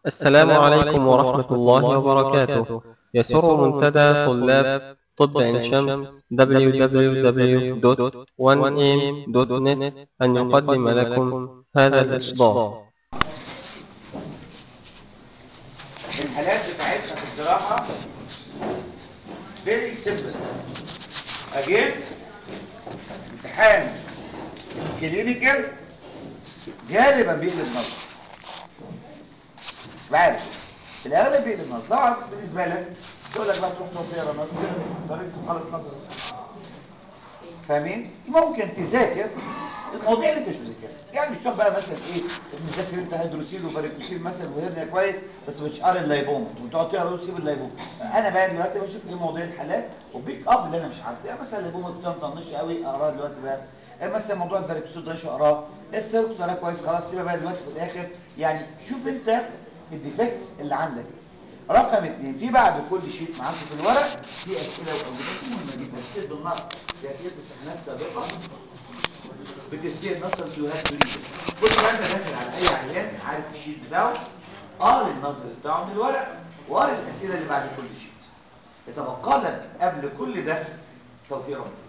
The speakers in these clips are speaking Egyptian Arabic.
السلام عليكم ورحمة الله وبركاته يسر منتدى طلاب طب عين شمس www.1am.net أن يقدم لكم هذا الإصدار الحالات بتاعتنا في الجراحة very simple again امتحان كلينيكال غالبا بيقلب نظر بعرف في الاغلب بيقلب نظر طبعا بالنسبه لك تقول لك بقى تروح تقرا نظر طريق سبحانه نظر فاهمين ممكن تذاكر المواضيع اللي انت مش مذاكرها يعني مش تروح بقى مثلا ايه مذاكر انت هيدروسيل وفاريكوسيل مثلا وهرنيا كويس بس مش قاري اللايبوم وتقعد تقرا وتسيب اللايبوم انا بقى دلوقتي بشوف ايه مواضيع الحالات وبيك اب اللي انا مش عارفه يعني مثلا اللايبوم بتاعه مطنش قوي اقراه دلوقتي بقى إيه مثلا موضوع الفاريكوسيل ده شو اقراه السيركو ده كويس خلاص سيبها بقى دلوقتي في الاخر يعني شوف انت الديفكتس اللي عندك رقم اثنين في بعد كل شيء معاكم في الورق في اسئله واجوبات مهمه جدا بتصير بالنص في اسئله امتحانات سابقه بتصير نصا تو هاف تو ريد بص بقى انت داخل على اي عيان عارف الشيت بتاعه قاري النظر بتاعه من الورق وقاري الاسئله اللي بعد كل شيء يتبقى لك قبل كل ده توفيق ربنا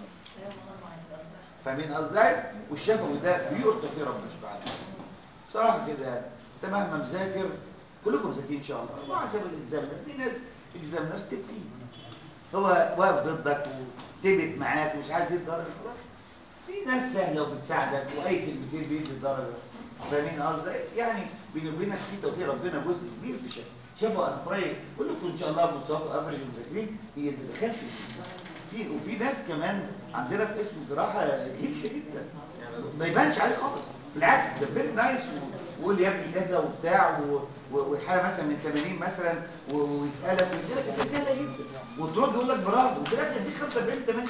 فاهمين ازاي والشفوي ده بيقول توفيق ربنا مش بعد بصراحه كده يعني انت مهما مذاكر كلكم مذاكرين ان شاء الله ما حسب الاكزامنر في ناس اكزامنرز تبتين هو واقف ضدك وتبت معاك ومش عايز يدي درجه خلاص في ناس سهله وبتساعدك واي كلمتين بيدي الدرجه فاهمين قصدي يعني بيني وبينك في توفيق ربنا جزء كبير في شيء شافوا انا فرايق كلكم ان شاء الله مستواكم افرج ومذاكرين هي اللي دخلت في وفي ناس كمان عندنا في اسم الجراحه هيلث جدا ما يبانش عليه خالص بالعكس ده فيري نايس ويقول يا ابني كذا وبتاع والحاله مثلا من 80 مثلا ويسالك ويسالك اسئله سهله جدا وترد يقول لك برافو وفي الاخر يديك 45 8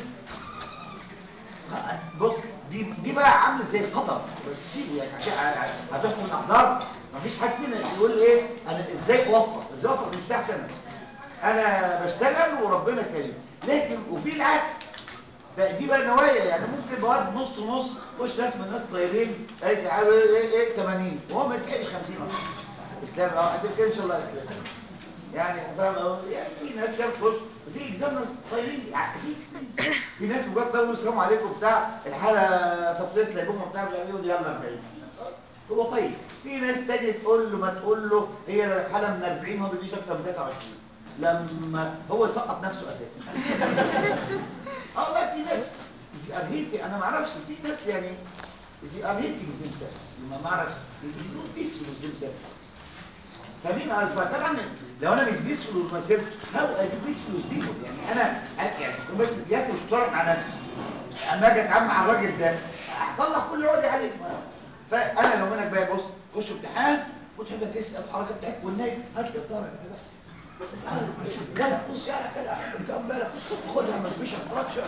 بص دي دي بقى عامله زي القطر تسيبه يعني عشان هتحكم الاحضار مفيش حد فينا يقول ايه انا ازاي اوفر ازاي اوفر مش تحت انا انا بشتغل وربنا كريم لكن وفي العكس ده دي بقى نوايا يعني ممكن مواد نص نص خش ناس من الناس طيبين ايه ايه ايه 80 وهو ما يسالش 50 اسلام اه هتبقى ان شاء الله اسلام يعني فاهم يعني في ناس كانت تخش في اكزامنرز طيبين يعني في في ناس مجرد ده السلام عليكم بتاع الحاله سبتيس لايبوم وبتاع يقول يلا 40 هو طيب في ناس تانية تقول له ما تقول له هي الحاله من 40 هو ما بيجيش اكتر من 23 لما هو سقط نفسه اساسا اه والله في ناس زي ارهيتي انا ما اعرفش في ناس يعني زي ارهيتي زمسم ما اعرفش يجيبوا بيسفل زمسم فمين فطبعا لو انا مش بيسفل ومسير هاو اي بيسفل بيبل يعني انا يعني بس ياسر مش طالع مع نفسي اما اجي اتعامل مع الراجل ده هطلع كل عقدي عليه فانا لو منك بقى بص خش امتحان وتحب تسال الحركه بتاعتك والنايم هات لي الدرجه كده لا بص يعني كده كم بالك بص خدها ما فيش فراكشر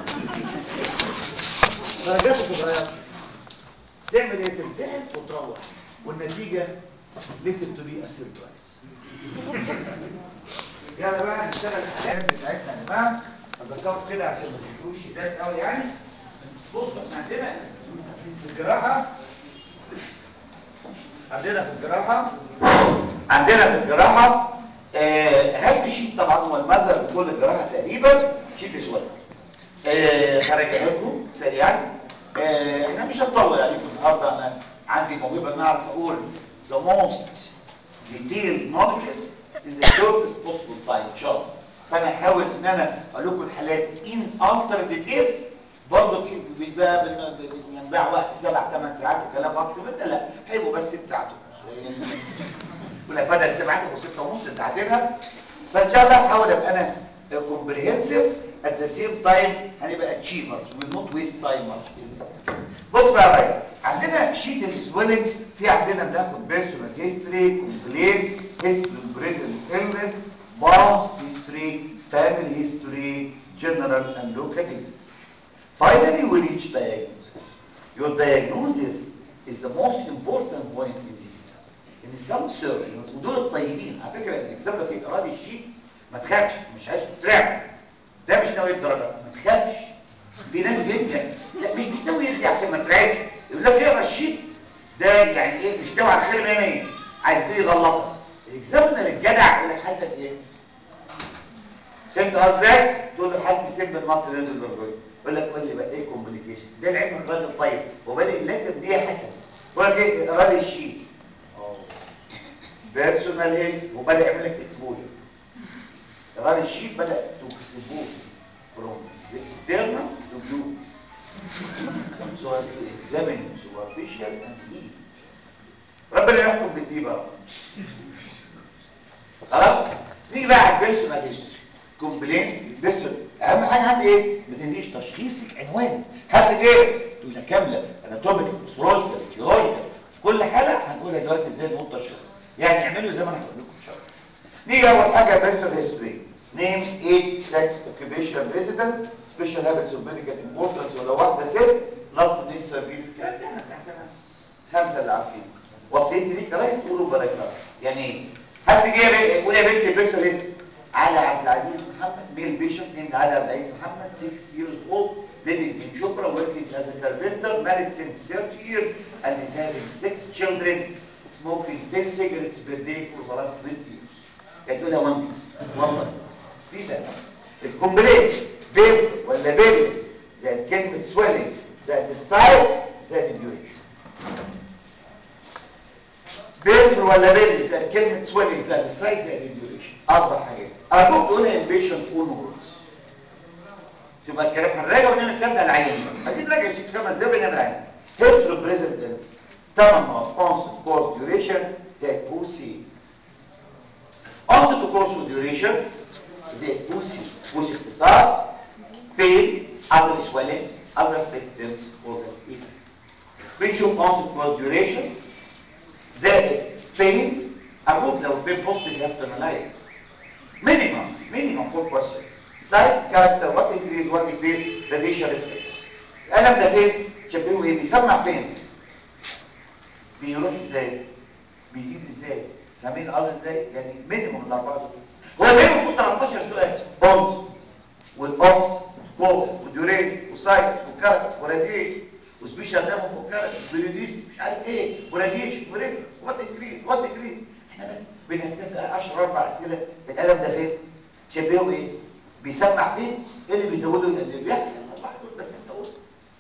درجات صغيره تعمل ايه تمتحن وتروح والنتيجه ليتل تو بي اسير كويس يلا بقى نشتغل الحاجات بتاعتنا يا جماعه اذكركم كده عشان ما تفتكروش شداد قوي يعني بصوا احنا عندنا في الجراحه عندنا في الجراحه عندنا في الجراحه آه هل شيء طبعا هو المذر بكل الجراحه تقريبا شيء اسود آه خرجها لكم سريعا آه احنا مش هنطول عليكم النهارده انا عندي موهبه ان اعرف اقول the most detailed knowledge in the shortest possible time ان شاء الله فانا هحاول ان انا اقول لكم الحالات in ultra details برضه بيبقى بنضيع وقت سبع ثمان ساعات وكلام اقصى من لا هيبقوا بس ست ساعات يقول لك بدل سبعات يبقوا ستة ونص انت عاتبها فان شاء الله هحاول ابقى انا comprehensive at the same time هنبقى achievers will not waste time much بص بقى يا ريس عندنا شيت السويلنج في عندنا بناخد بيرسونال هيستوري كومبلين هيستوري بريزنت illness باونس هيستوري فاميلي هيستوري جنرال اند لوكال هيستوري finally we reach diagnosis your diagnosis is the most important point in this ان some surgeons ودول الطيبين على فكره الاكزام ده في ارادي الشيت ما تخافش مش عايز تترعب ده مش ناوي الدرجه ما تخافش في ناس بيدي لا مش مش ناوي يدي عشان ما تترعبش يقول لك اقرا الشيت ده يعني ايه مش ناوي على الخير 100 100 عايز ايه يغلطك الاكزامنر الجدع يقول لك حالتك ايه فهمت ازاي تقول له حد سيب المط نزل بالرجل يقول لك قول لي بقى ايه كومبليكيشن ده العلم الراجل طيب وبادئ اللجنه دي حسن يقول لك ايه راجل الشيء بيرسونال هيس وبدا يعمل لك اكسبوجر راجل الشيء بدا تكسبوز فروم external to view so as to examine superficial and deep ربنا يحكم بالدي بقى خلاص نيجي بقى على البيرسونال هيستوري كومبلين بيرسونال اهم حاجه عندي ايه ما تنسيش تشخيصك عنوان حد ايه تقول لك كامله اناتوميك فيسيولوجيكال تيولوجيكال في كل حاله هنقولها دلوقتي ازاي نقول تشخيص يعني اعملوا زي ما انا هقول لكم ان شاء الله نيجي اول حاجه بيرسونال هيستوري name age sex occupation residence special habits of medical importance ولو واحده ست last name service الكلام ده احنا بتاع سنه خمسه اللي عارفين وصيتي ليك رايح تقولوا باراجراف يعني ايه حد جه يقول يا بنت بيرسونال هيستوري علي عبد العزيز محمد ميل بيشوب named علي عبد العزيز محمد 6 years old living in Chopra working as a carpenter married since 30 years and is having six children smoking 10 cigarettes per day for the last 20 years يقولها وان بيس والله دي سهله الكومبليت بيب ولا بيبلز زي كلمه سويلنج زي السايد زي الديوريشن بيب ولا بيبلز زي كلمه سويلنج زي السايد زي الديوريشن اربع حاجات ارجوك تقولها البيشنت اون وورز تبقى الكلام هنراجع ونعمل الكلام ده العيان عايزين نراجع الشيك خمس دقايق ونعمل عيان هيسترو بريزنت تمام اونس كورس ديوريشن زي بوسي onset to course of duration زي بوسي بوسي اختصار pain other swellings other systems positive بنشوف onset to course duration زائد pain أرجوك لو pain positive you have to analyze minimum minimum four questions site character what increase what decrease radiation reflex الألم ده فين؟ شبهه ايه؟ بيسمع فين؟ بيروح ازاي؟ بيزيد ازاي؟ فاهمين الامر ازاي يعني مينيموم الاربعه دول هو ليه المفروض 13 سؤال بونز والاوفس كوف وديورين وسايت وكارت وراديش وسبيشال دامو وكارت بريديس مش عارف ايه وراديش وريف وات انكريز وات انكريز احنا بس بنتفق 10 اربع اسئله الالم ده فين شبهه ايه بيسمع فين ايه اللي بيزوده اللي بيحصل الاربعه دول بس انت قلت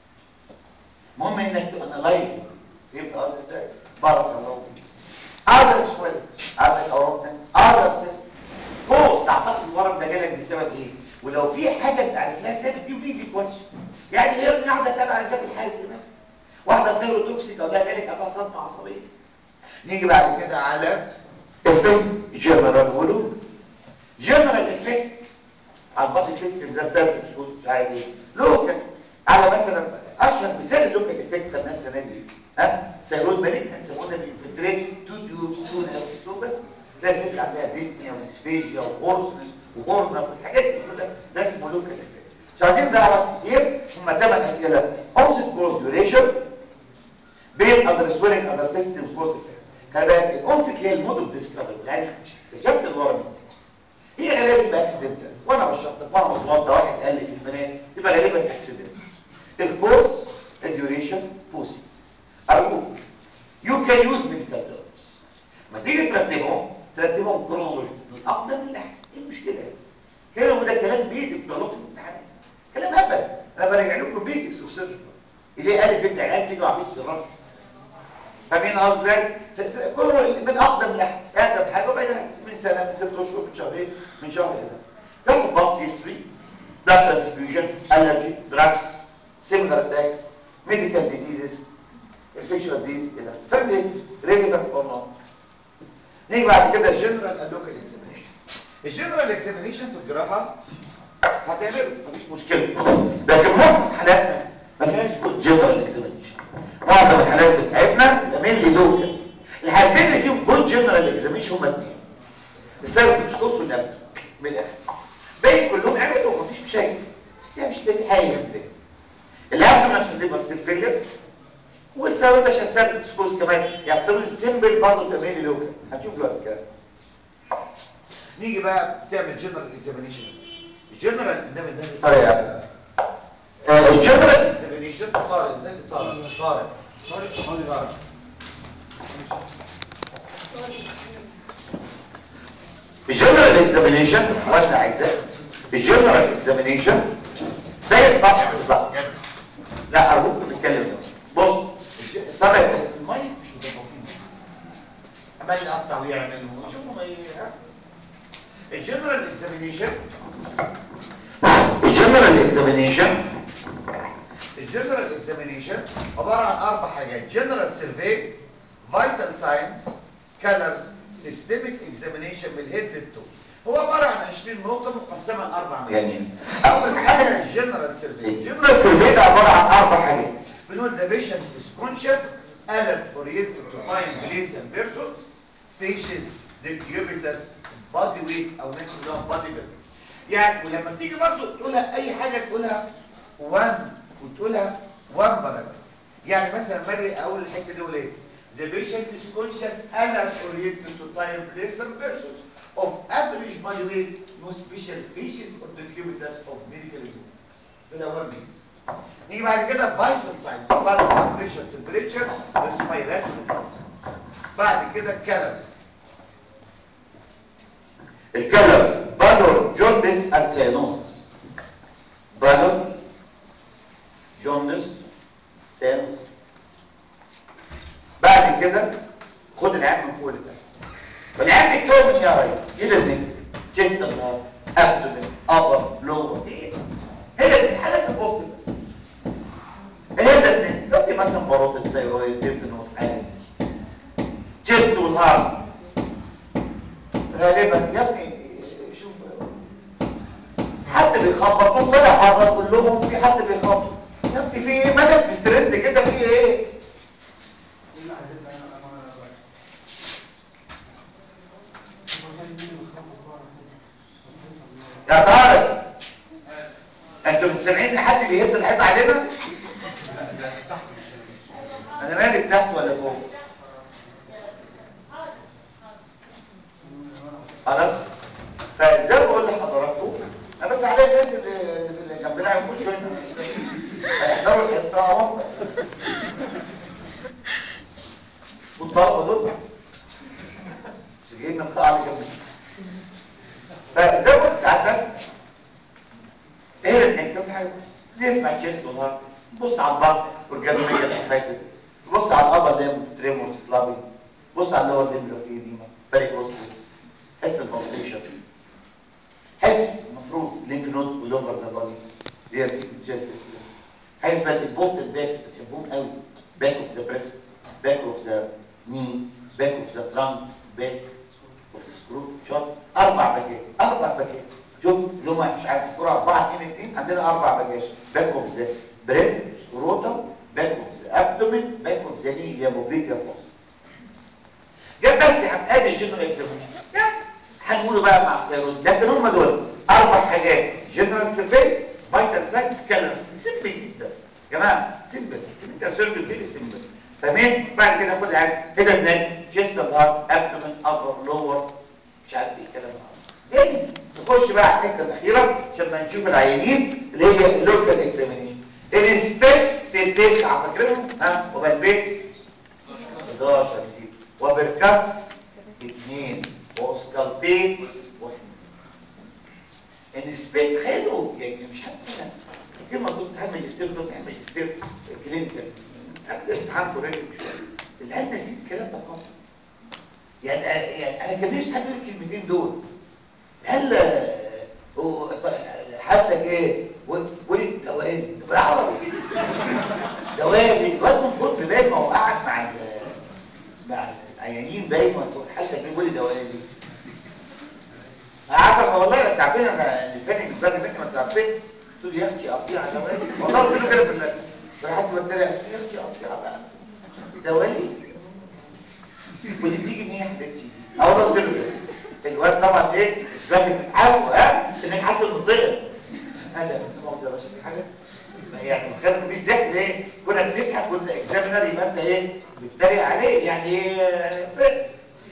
المهم انك تانلايز فهمت قصدي ازاي بارك الله فيك other swelling other أوروبا other system كوز تعتقد الورم ده جالك بسبب ايه ولو في حاجة انت عارف لها سبب دي ودي كويس يعني هي ابني واحدة سأل على جاب الحاجة مثلا واحدة سيروتوكسيك او ده جالك ابقى صدمة عصبية نيجي بعد كده على افكت جنرال ولو جنرال افكت على البادي سيستم ده سبب سكوت مش عارف ايه لوكال على مثلا اشهر مثال اللوكال افكت خدناه السنه دي ها سيرود مالك هنسمونا بينفلتريت تو تيوبس تو نيرفز تو بس ده ست عندها ديسنيا وديسفيجيا وهورسنس وهورنر والحاجات دي كلها ده اسمه لوكال افكت مش عايزين دعوه كتير هم ثمان اسئله اوبسيت كورس ديوريشن بين اذر سويلنج اذر سيستم كورس افكت خلي بالك الاونست هي المود اوف ديسكفري يعني اكتشفت الورم ازاي هي غالبا بتبقى اكسيدنتال وانا بشرح وانا متوضى واحد قال لي في البنات تبقى غالبا اكسيدنتال الكورس الديوريشن بوسي ارجوك يو كان يوز ميديكال تيرمز ما تيجي ترتبهم ترتبهم كرونولوجي من اقدم للاحدث ايه المشكله كده وده كلام بيزك بتوع في الامتحان كلام هبل انا براجع لكم بيزكس اوف سيرجري اللي قال بنت عيال تيجي وعبيد في الرش فاهمين قصدي ازاي كله من اقدم لاحدث اقدم حاجه وبعدين من سنه من ست اشهر من شهرين من شهر كده تاخد باص هيستوري بلاد ترانسفيوجن الرجي دراكس سيميلار اتاكس ميديكال ديزيزز infectious disease كده فاميلي ريليفنت اور نوت نيجي بعد كده الجنرال اللوكال اكزامينيشن الجنرال اكزامينيشن في الجراحه هتعمله مفيش مشكله لكن معظم حالاتنا ما فيهاش جود جنرال اكزامينيشن معظم الحالات بتاعتنا بيبقى مينلي لوكال الحالتين اللي فيهم جود جنرال اكزامينيشن هما اثنين السبب الكسكوس والابن من الاخر باقي كلهم عملوا مفيش مشاكل بس هي مش لاقي حاجه جنبها الابن عشان ليبر سيل فيلر والسبب عشان سبب الكسكوس كمان يحصلوا السيمبل برضه بيعمل لوكال هتشوف دلوقتي الكلام نيجي بقى تعمل جنرال اكزامينيشن الجنرال ده من ده طريقه الجنرال اكزامينيشن طارق ده طارق طارق طارق طارق اكزامينيشن وزن اعزاء الجنرال اكزامينيشن زي الطبع بالظبط لا ارجوك نتكلم بص طبعا المايك مش مظبطين عمال يقطع ويعمل شوفوا ما ي- الجنرال اكزامينيشن الجنرال اكزامينيشن الجنرال اكزامينيشن عباره عن اربع حاجات جنرال سيرفي فيتال ساينس كالرز سيستميك اكزامينيشن من الهيد للتو هو عباره عن 20 نقطه مقسمه لاربع مجانين اول حاجه الجنرال سيرفي الجنرال سيرفي ده عباره عن اربع حاجات بنقول ذا بيشنت از كونشس alert oriented to time place and persons faces decubitus body weight او نفس اللي هو body building يعني ولما تيجي برضه تقولها اي حاجه تقولها 1 وتقولها 1 باراجراف يعني مثلا مالي اقول الحته دي اقول ايه The patient is conscious alert oriented to time place and persons of average body weight no special features or decubitus of medical units ده اول ميز نيجي بعد كده vital signs pulse pressure temperature respiratory بعد كده colors الكالرز بالور جوندس اند سيانوزس بالور جوندس سيانوزس بعد كده خد العين من فوق لتحت والعين بيتكون من يا ريس كده من جسم النهار ابدومين ابر لور هي دي حالات البوست بس هي ده الاثنين لو في مثلا باروت ثايرويد ديفنوت حاجه جست والهارت غالبا يا ابني شوف حد بيخبط دول ولا مره كلهم في حد بيخبط يا ابني في ايه مالك تسترد كده في ايه يا طارق انتوا مش سامعين حد بيهد الحيط علينا انا مالك تحت ولا فوق خلاص فزي ما بقول لحضراتكم انا بس عليا الناس اللي اللي جنبنا هيخشوا هنا هيحضروا الحصه اهو والطلبه دول مش جايين من القاعه اللي جنبنا فزي ما قلت ساعتك ايه الحكمه في حاجه نسمع تشيست والهارت بص على البطن والجنبيه الاكسايتس بص على الابر ليم تريمورز كلابي بص على اللور ليم لو في ديما فاريكوس حس البلسيشن حس المفروض لينف نود ولوفر ذا بادي دير جيلسيس حاجه اسمها البوت الباكس بتحبهم قوي باك اوف ذا بريست باك اوف ذا ني باك اوف ذا ترانك باك اوف ذا سكرو شوت اربع باكات اربع باكات شوف اللي هم مش عارف الكوره 4 2 2 عندنا اربع باكات باك اوف ذا بريست سكروتم باك اوف ذا ابدومين باك اوف ذا ني يا موبيك يا بوست جاب بس يا عم ادي الجنرال اكزامينشن يعني هنقوله بقى مع السيرون لكن هم دول اربع حاجات جنرال سيرفي فايتال ساينس كالرز سيمبل جدا يا جماعه سيمبل انت سيرفي فيري سيمبل تمام بعد كده خد عادي كده بنك جيست هارت ابدومين ابر لور مش عارف ايه الكلام ده جاي نخش بقى على الحته الاخيره عشان ما نشوف العيانين اللي هي اللوكال اكزامينشن الانسبكت تسعه فاكرينهم ها وبالبيت 11 نسيت وبركاس اثنين واسكالبيت واحد انسبكت خدوا يعني مش عارف انا كلمه كنت تعمل استير كنت تعمل استير كلينيكال قبل الامتحان كوريك العيال نسيت الكلام ده خالص يعني يعني انا كان نفسي حد يقول الكلمتين دول هل هو حتى ايه ولد دوالي بالعربي دوالي الواد من كتر باين ما هو قاعد مع ال- مع العيانين باين ما يكون حتى جه ولد دوالي عارفه والله انت عارفين انا لساني بيتبرد مني ما انت عارفين تقول يا اختي قطيعه دوالي والله قلت له كده في الناس فحاسب التريق يا اختي قطيعه بقى دوالي ودي بتيجي منين يا حبيبتي اه والله قلت له كده الواد طبعا ايه الواحد بتحاول ها انك حاسس بالصيغه هذا مؤاخذه بس في حاجه يعني خلي مفيش ضحك ليه كنا بنضحك كنا اكزامينر يبقى انت ايه بتتريق عليه يعني ايه صيغه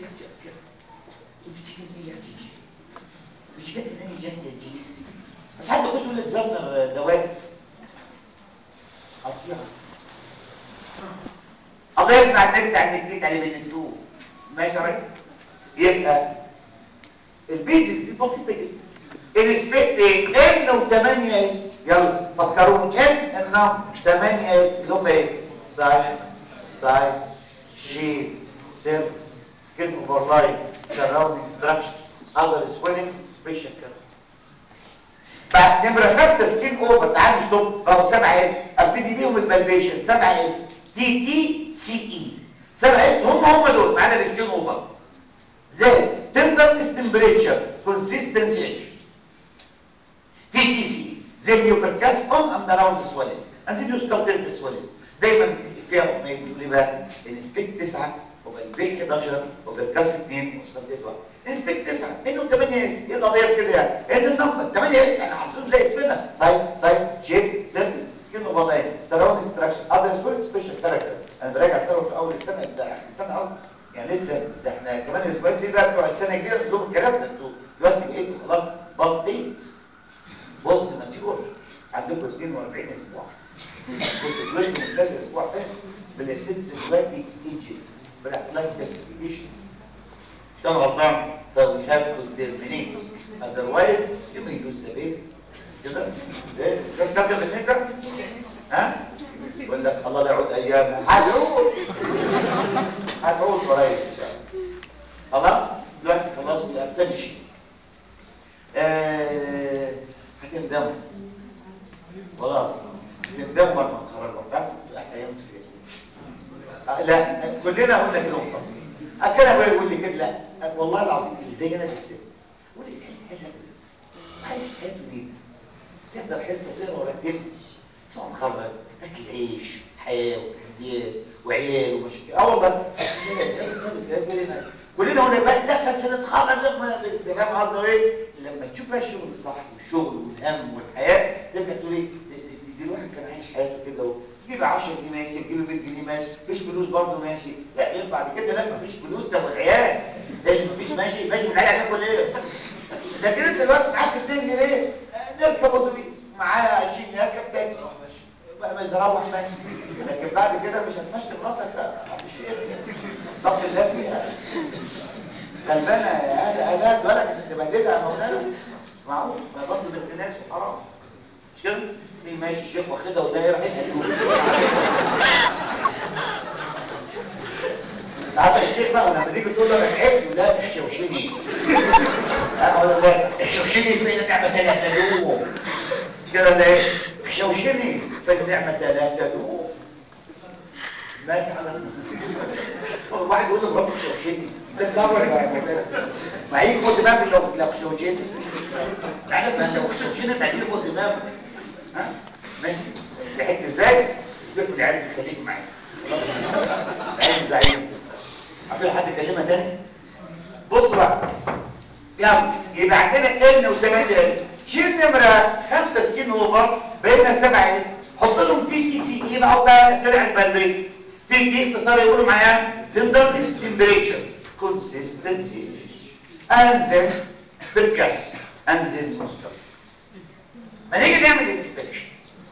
مش كده ان انا جايه دي بس حد يقول لك اكزامينر دوام قطيعه الله يسمع النبي عن الجديد عليه بالمكتوب ماشي يا ريس يبقى البيزكس دي بسيطه جدا انسبكت ايه ان و8 اس يلا فكروني ان النمبر 8 اس اللي هم ايه سايز سايز شيب سيرفس سكين اوفرلاين سراوندينج ستراكشر اذر سويلنجز سبيشال كده بعد نمرة خمسة سكين اوفر تعالوا ستوب بقوا سبعة اس ابتدي بيهم البالبيشن سبعة اس تي تي سي اي سبعة اس هم هم دول ما عدا السكين اوفر زي تندرنس تمبريتشر كونسيستنسي اتش تي تي سي زي ميوبركاس اون اند اراوند سويلنج انزل يو سكال تيست سويلنج دايما فيها اغنيه بتقول ايه بقى انسبكت 9 وبالبيك 11 وبالكاس 2 وسكال تيست 1 انسبكت 9 انه 8 اس ايه القضيه في كده يعني ان النمبر 8 اس احنا حافظين زي اسمنا سايز سايز شيب سيرفيس سكين اوفرلاين سراوند اكستراكشن اذر سويلنج سبيشال كاركتر انا براجع تاني في اول السنه ده اخر السنه اول يعني لسه ده احنا كمان الاسبوعين دي بقى بتوع السنه الجايه لهم الكلام ده انتوا دلوقتي بقيتوا خلاص باص ديت بوست ماتيور عندكم 42 اسبوع كنت اتولدت من ثلاث اسبوع فات بالست دلوقتي ايجي بالاسلاك كلاسيفيكيشن كان غلطان فوي هاف تو ترمينيت اذروايز يو مي يوز ذا بيبي كده ايه ده كده بالنسبه ها يقول لك الله لا يعود ايام هتعود هتعود قريب ان شاء الله خلاص دلوقتي خلاص وي ار فينيشنج آه هتندموا والله هتندموا لما تخرجوا تعرفوا احلى ايام في آه لا كلنا قلنا كده نقطه كان ابويا يقول لي كده لا والله العظيم اللي زي انا بيكسب يقول لي الحل حل عايش حياته ليه تحضر حصه تقرا ولا تكتب سواء تخرج اكل عيش حياه وتحديات وعيال ومشاكل اه والله كلنا قلنا بقى لا بس نتخرج ده فاهم قصدي ايه لما تشوف بقى الشغل الصح والشغل والهم والحياه ترجع تقول ايه دي الواحد كان عايش حياته كده تجيب 10 جنيه ماشي تجيب 100 جنيه ماشي مفيش فلوس برضه ماشي لا غير بعد كده لا مفيش فلوس ده والعيال لازم مفيش ماشي ماشي من العيال هتاكل ايه لكن انت دلوقتي معاك 2 جنيه نركب اتوبيس معاه 20 يركب تاكسي بقى ما يتروح ماشي لكن بعد كده مش هتمشي مراتك مش ايه ضغط الله فيها غلبانه هذا هذا بالك عشان تبهدلها يا مولانا معقول ما برضه بنت ناس وحرام مش كده في ماشي الشيخ واخدها وده راح يتهدوه عارف الشيخ بقى لما تيجي تقول له انا تعبت لا احشوشني اقول لا احشوشني فين النعمه ثلاثه يوم كده لا احشوشني فين النعمه ثلاثه يوم ماشي على واحد يقول له برضه احشوشني ده كبر يا مولانا ما هيجي خد دماغك لو لو احشوشني عارف لو احشوشني هتيجي خد دماغك ها ماشي ضحكت ازاي سيبك من العيال اللي خليك معايا العيال زعيم عارفين حد يكلمها تاني بص بقى يلا يبقى عندنا ان و8 اس شيل نمره 5 سكين اوفر بين 7 اس حط لهم تي تي سي اي بقى بقى طلع البلبي تي تي اختصار يقولوا معايا تندر تمبريتشر كونسيستنسي انزل بالكاس انزل مستوى ما نيجي نعمل الاكسبريشن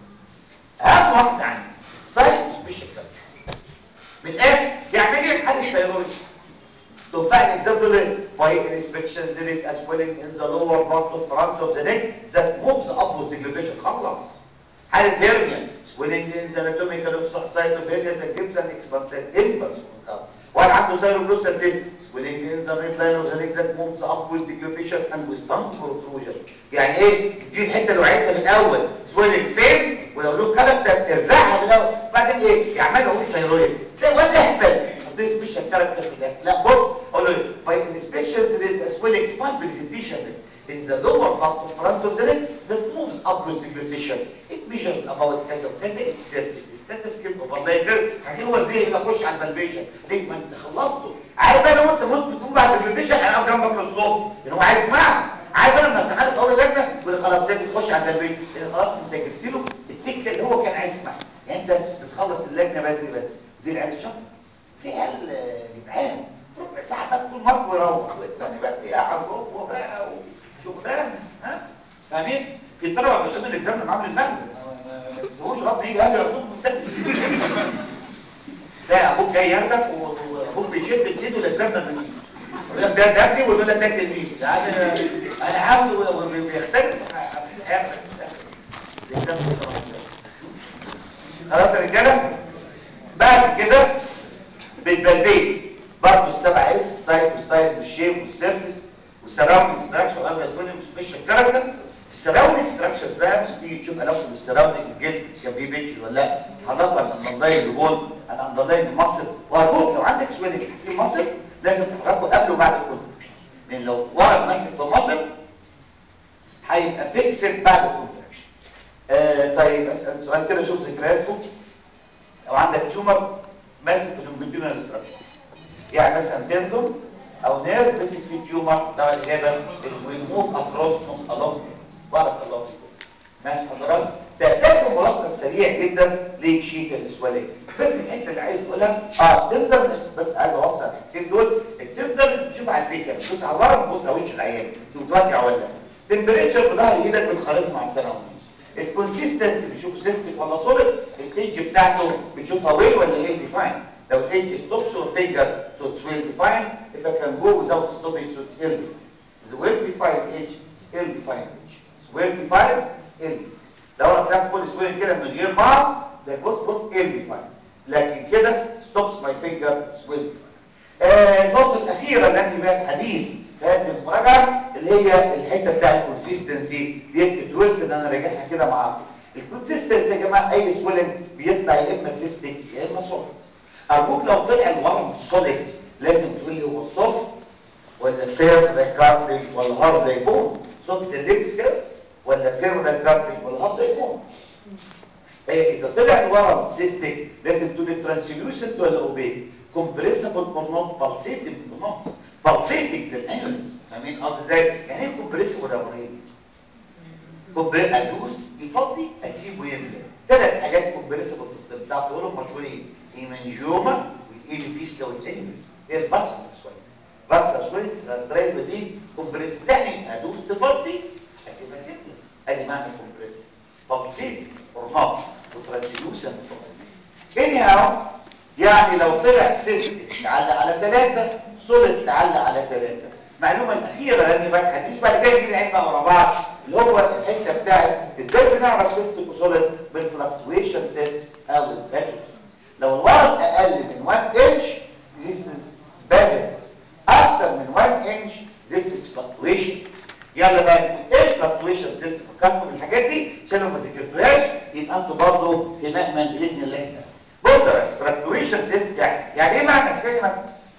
اهم واحده عندي السايت سبيشال من الاخر يعمل لك حل السيرولوجي to find example by inspection there is a swelling in the lower part of front of the neck that moves upwards deglutition خلص حالة hernia swelling in the anatomical site of hernia that gives an expansive impulse واحد عنده سيروبلوسال cyst swelling in the midline of the neck that moves upwards deglutition and with tongue protrusion يعني ايه دي الحته اللي وعيتها من الاول swelling فين ولو له كاركتر ارزعها من الاول بعدين ايه يا عمال اقول سيرويد تلاقي واد اهبل حطيه سبيشال كاركتر في الاخر لا بص اقول له by inspection there is a swelling expand presentation in the lower part of front of the neck that moves upwards deglutition it measures about كذا وكذا its surface is كذا skin overlay كده هتلاقيه زي اللي اخش على البلبيشن ليه ما انت خلصته عارف انا وانت بص بتقوم بعد الديجلوتيشن انا جنبك للصوت ان هو عايز يسمعها عارف انا لما سمعت في اول لجنه يقول خلاص سيبك تخش على البلبيشن لان خلاص انت جبت له التكه اللي هو كان عايز يسمعها يعني انت بتخلص اللجنه بدري بدري دي العيال الشاطره في عيال جدعان في ربع ساعه تدخل المرض ويروح والثاني بقى قاعد جوه بقى وشغلان ها فاهمين في طلبه بيشوفوا الاكزام معامل المغرب ما بيسووش غلط يجي قال ياخدوه من لا ابوك جاي ياخدك وابوك بيشد بايده الاكزام ده من يقول لك ده ده ابني ويقول لك ده تلميذ يعني انا عاوز وبيختلف خلاص يا رجاله بعد كده بالبلديه برضه السبعه اس السايت والسايز والشيب والسيرفيس والسراوندنج ستراكشر وهذا يكون سبيشال كاركتر في السراوندنج ستراكشرز بقى مش تيجي تشوف علاقته بالسراوندنج الجلد كان فيه بيتش ولا لا خلاص الاندرلاين البول الاندرلاين المصل وهتقول لو عندك سويلنج في مصل لازم تحركه قبل وبعد الكونتراكشن لان لو ورا ماسك في مصل هيبقى فيكسد بعد الكونتراكشن آه طيب اسال سؤال كده شوف ذكرياتكم لو عندك تيومر ماسك في اللونجيتيودنال ستراكشر يعني مثلا تنزل او نير مسك في تيومر ده الاجابه ويموف اكروس نوت الونج بارك الله فيكم ماشي حضرتك ده ده ملخص سريع جدا لشيت السواليه بس انت اللي عايز تقولها اه تقدر بس عايز اوصل الحاجتين دول تقدر تشوف على الفيس يعني تشوف على الورق تبص على وش العيان تتوجع ولا تمبريتشر بظهر ايدك بتخالط مع السراوندز الكونسيستنسي بتشوفه سيستم ولا سوليد الايدج بتاعته بتشوفها ويل ولا ايه ديفاين لو الايدج ستوبس اور فينجر so it's well defined if I can go without stopping so it's ill defined it's a well defined edge it's ill defined edge it's well defined it's ill defined لو انا طلعت فول سوين كده من غير بعض ده بص بص ill defined لكن كده stops my finger it's well defined آه النقطة الأخيرة اللي عندي بقى الحديث في هذه المراجعة اللي هي الحتة بتاع الكونسيستنسي دي التويلز اللي أنا راجعها كده معاكم الكونسيستنسي يا جماعة أي سويلنج بيطلع يا إما سيستيك يا إما سوليد أرجوك لو طلع الورم سوليد لازم تقول لي هو سوفت ولا فير زي كارتريج ولا هارد زي بون سوفت زي الليبس كده ولا فير زي كارتريج ولا هارد زي بون هي إذا طلع الورم سيستيك لازم تقول لي ترانسليوسنت ولا أوبيك كومبريسبل اور نوت بالسيتنج اور نوت بالسيتنج زي الانجلز فاهمين قصدي ازاي يعني ايه كومبريسبل يا ابراهيم كومبريس ادوس يفضي اسيبه يملى ثلاث حاجات كومبريسبل في الطب بتاع تقولهم مشهورين هيمانجيوما والايديفيسلا والانجلز هي الباسكولار سويلز باسكولار سويلز الدرايف دي كومبريس يعني ادوس تفضي اسيبها تملى ادي معنى كومبريس بالسيتنج اور نوت وترانسليوسنت anyhow يعني لو طلع سيستم تعلق على ثلاثة سوليد تعلق على ثلاثة المعلومة الأخيرة لأني بقى هتيجي بعد كده نجيب العلم ورا بعض اللي هو الحتة بتاعت ازاي بنعرف سيستم وسوليد بالفلكتويشن تيست أو الفاتو لو الورق أقل من 1 انش this is better أكثر من 1 انش this is fluctuation يلا بقى نقول ايه fluctuation تيست فكرتوا بالحاجات دي عشان لو ما ذاكرتوهاش يبقى انتوا برضه في مأمن بإذن الله تعالى بص يا ريس فلكتويشن تيست يعني يعني ايه معنى كلمه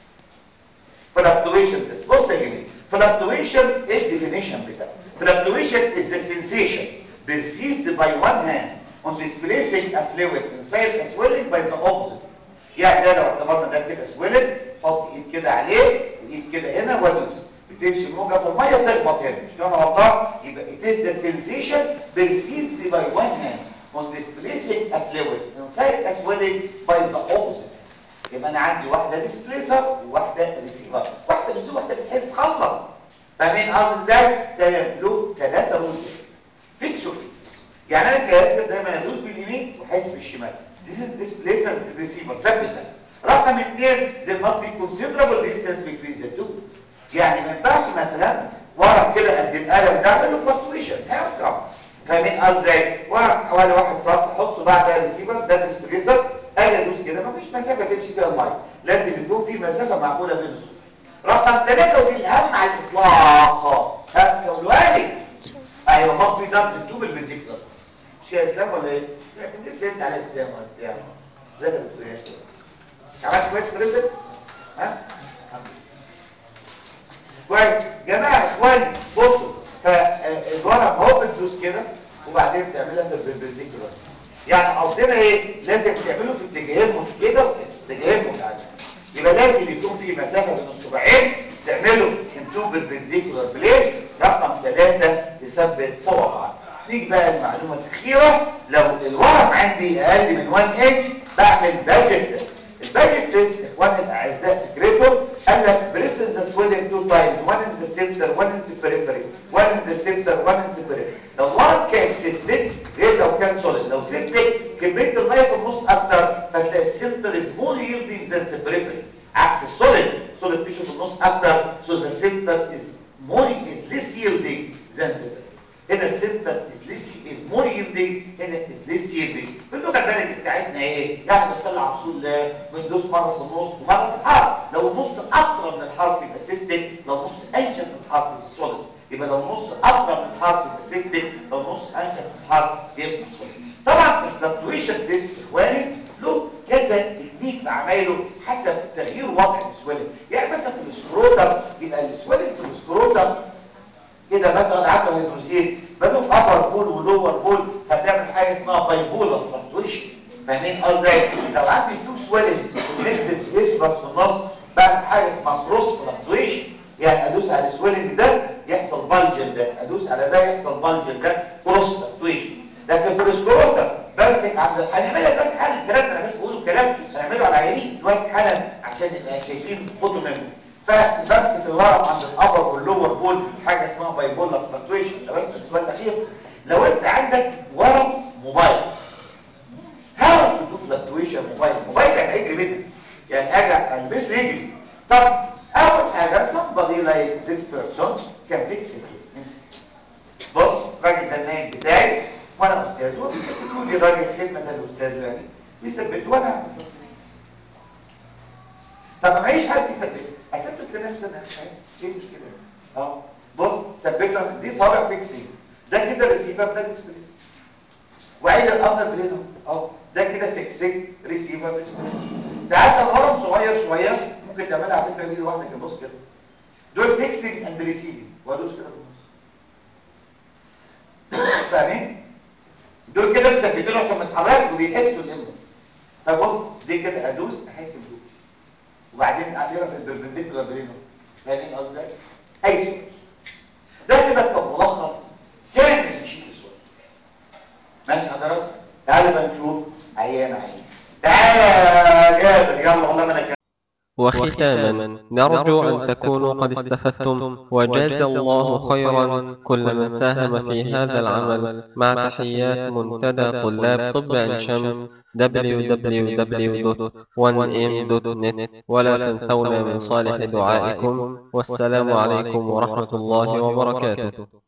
فلكتويشن تيست بص يا جميل فلكتويشن ايه الديفينيشن بتاعه فلكتويشن is the sensation perceived by one hand on displacing a fluid inside a swelling by the opposite يعني ده لو اعتبرنا ده كده swelling حط ايد كده عليه وايد كده هنا وادوس بتمشي الموجه في الميه تخبط هنا مش كده انا غلطان يبقى it is the sensation perceived by one hand on displacing a fluid inside a swelling by the opposite يبقى انا عندي واحده ديسبليسر وواحده ريسيفر واحده ريسيفر واحده بتحس خلص فاهمين قصدي ازاي تمام له ثلاثه رولز فيكس وفيكس يعني انا كياسر دايما ادوس باليمين واحس بالشمال This is displacer this is receiver ثبت ده رقم اثنين there must be considerable distance between the two يعني ما ينفعش مثلا ورق كده قد القلم ده اعمل له فلكتويشن هيركب فاهمين قصدي ورق حوالي واحد سطح حطه بعد ده ريسيفر ده ديسبليسر اجي ادوس كده مفيش مسافه تمشي فيها الميه لازم يكون في مسافه معقوله بين السطح رقم ثلاثة ودي الاهم على الاطلاق ها كولواني ايوه مصري ده بتدوب البنتيكولار مش يا اسلام ولا ايه؟ انت لسه انت على اسلام ولا بتاع ازيك يا دكتور ياسر عملت كويس في رجلك؟ ها؟ الحمد لله كويس جماعه اخواني بصوا فالورق اهو بتدوس كده وبعدين تعملها في البربنديكولار يعني قصدنا ايه لازم تعمله في اتجاهين مش كده اتجاهين متعادلين يبقى لازم يكون في مسافه بين الصباعين تعمله انتو بالبربنديكولار بليس رقم ثلاثة تثبت سوا بعض نيجي بقى المعلومه الاخيره لو الورق عندي اقل من 1 انش بعمل باجت تيست الباجت تيست اخواني الاعزاء فكرته قال لك بريسن ذا سويلنج تو تايمز وان ان ذا سنتر وان ان ذا بريفري وان ان ذا سنتر وان ان ذا بريفري لو الورق كان سيستيك غير لو كان سوليد لو سيستيك كميه الميه في النص اكتر فتلاقي السنتر از مور يلدينج ذان ذا بريفري عكس السوليد السوليد تيشو في النص اكتر سو ذا السنتر is more is less yielding than the back هنا السنتر is less is more yielding هنا is less yielding باللغه البلدي بتاعتنا ايه يعني بنصلي على رسول الله بندوس مره في النص ومره في الحرف لو النص اقرب من الحرف يبقى سيستم لو النص انشف من الحرف يبقى سوليد يبقى لو النص اقرب من الحرف يبقى سيستم لو النص انشف من الحرف يبقى سوليد طبعا الفلكتويشن تيست اخواني له كذا تكنيك في عمايله حسب تغيير وضع السويلنج يعني مثلا في السكروتم يبقى السويلنج في السكروتم كده مثلا عنده هيدروزين بنوك ابر بول ولور بول فبنعمل حاجه اسمها بايبولار فلكتويشن فاهمين قصدي لو عندي تو سويلنجز كونكتد اسمس في النص بعمل حاجه اسمها كروس فلكتويشن يعني ادوس على السويلنج ده يحصل بلجن ده ادوس على ده يحصل بلجن ده كروس فلكتويشن لكن في السكروتم بمسك عند هنعملها دلوقتي حالا الكلام ده انا بس بقوله كلام هنعمله على عينين دلوقتي حالا عشان نبقى شايفين خدوا منه فبمسك الورم عند الابر واللور بول حاجه اسمها بايبولار فلكتويشن ده بس السؤال الاخير لو انت عندك ورم موبايل هاو تو دو فلكتويشن موبايل موبايل يعني هيجري منك يعني اجي البسه يجري طب اول حاجه somebody like this person can fix it امسك بص الراجل ده النايم بتاعي وانا استاذ وبيثبتوا لي راجل خدمه ده الاستاذ يعني بيثبتوا وانا اعمل طب معيش حد يثبت اثبت لنفسي انا ايه المشكله اه بص ثبتها دي صابع فيكسنج ده كده ريسيفر ده ديسبليس وعيد الاخر بلينه اه ده كده فيكسنج ريسيفر ديسبليس ساعات الهرم صغير شويه ممكن تعملها على فكره بايد واحده كده بص كده دول فيكسنج اند ريسيفنج وادوس كده بالنص فاهمين دول كده مثبتين عشان متحرك وبيحسوا الامبلس فبص دي كده ادوس احس بدول وبعدين اعملها في البربنديكولار برينو فاهمين قصدي اي سؤال ده كده كان ملخص كامل شيت السؤال ماشي حضرتك تعالى بقى نشوف عيان عيان تعالى يا جابر يلا والله ما انا كده وختاما نرجو أن تكونوا قد استفدتم وجاز الله خيرا كل من ساهم في هذا العمل مع تحيات منتدى طلاب طب عين شمس www.1m.net ولا تنسونا من صالح دعائكم والسلام عليكم ورحمة الله وبركاته